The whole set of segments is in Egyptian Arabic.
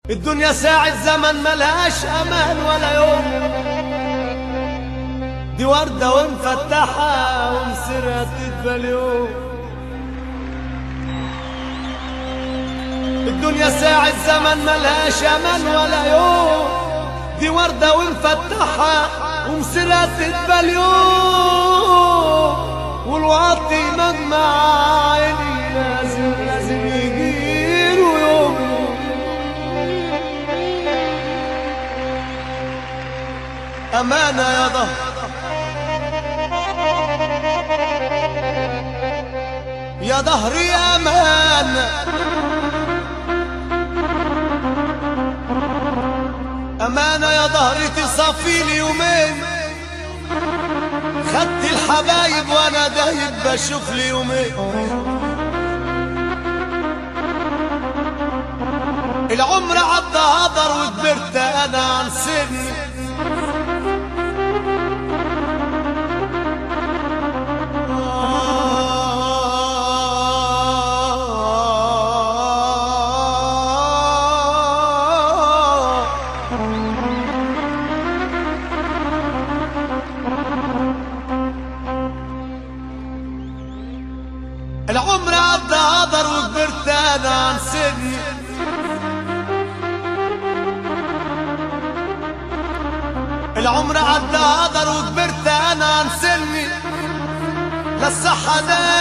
الدنيا ساعة زمن ملهاش أمان ولا يوم دي وردة ومفتحة ومسرها تدبل يوم الدنيا ساعة زمن ملهاش أمان ولا يوم دي وردة ومفتحة ومسرها تدبل يوم والواطي مجمع عيني لازم لازم يجيله يوم أمانة يا ظهر يا ظهري أمانة أمانة يا ظهري تصفي لي يومين خدت الحبايب وأنا دايب بشوف لي يومين العمر عدى هدر وكبرت أنا عن سني العمر عدى هدر وكبرت انا عن سني العمر عدى هدر وكبرت انا عن سني لا الصحة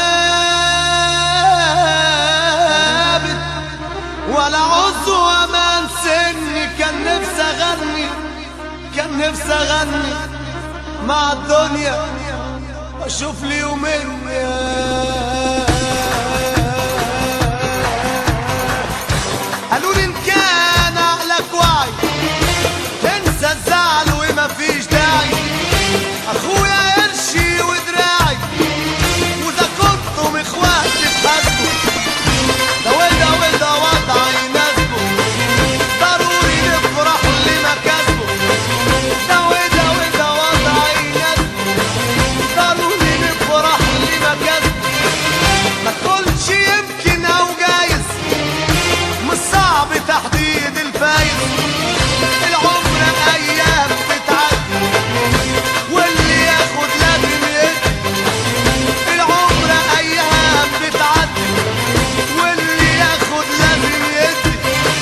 دابت ولا عزو امان سني كان نفسي اغني كان نفسي اغني مع الدنيا واشوف لي يومين قالوا لي ان كان عقلك واعي تنسى الزعل وما فيش داعي اخويا قرشي ودراعي واذا كنتم اخواتي تحاسبوا ده وده وده وضع يناسبه ضروري نفرح لمكاسبه ده وده وده وضع يناسبه ضروري نفرح لمكاسبه ما تقولش يمكن او جايز مش صعب تحديد الفايز العمر ايام بتعدي واللي ياخد لازم يدي العمر ايام بتعدي واللي ياخد لازم يدي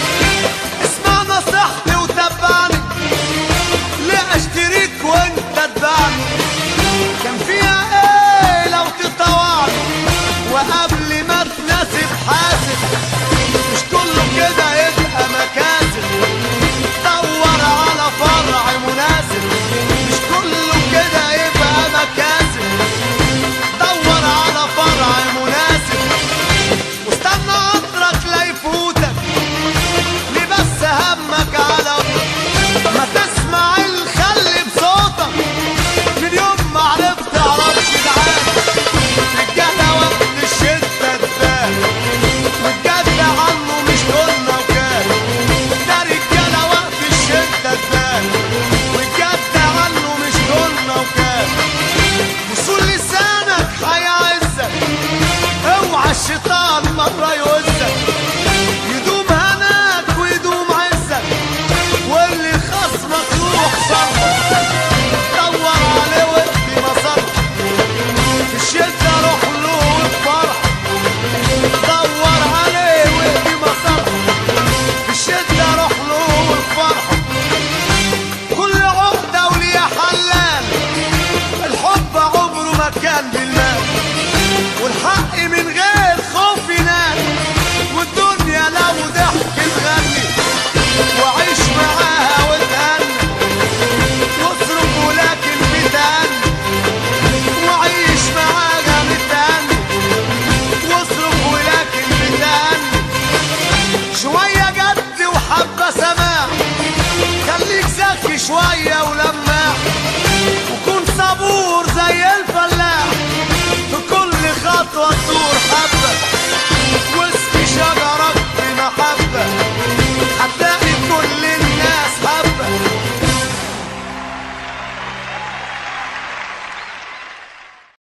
اسمع نصيحتي وتبعني ليه اشتريك وانت تبعني كان فيها ايه لو تطوعني وقبل ما تناسب حاسب مش كله كده يبقى مكاسب دور على فرع مناسب مش كله كده يبقى مكاسب دور على فرع مناسب واستنى قدرك لا يفوتك ليه بس همك على ما تسمع الخل بصوتك من يوم ما عرفت اعرف جدعان رجاله وقت الشده تبان والجد عنه مش كنا وكان ده رجاله وقت الشده تبان والجد عنه مش كنا وكان وصول لسانك هيعزك اوعى الشيطان مره يوزك يدوم هناك ويدوم عزك واللي خصمك روح صرفك دور عليه وادي مصرفك في الشدة روح له وافرح دور عليه وادي مصرفك في الشدة روح له وافرح كل عقدة وليها حلال الحب عمره ما كان بالمال والحق من غير خوف ينال والدنيا لو ضحك تغني وعيش معاها وتهنى واصرف ولكن بتهني وعيش معاها متهني واصرف ولكن بتهني شوية جد وحبة سماع خليك ذكي شوية ولماع وكون صبور زي الفلاح في كل خطوة تدور حبة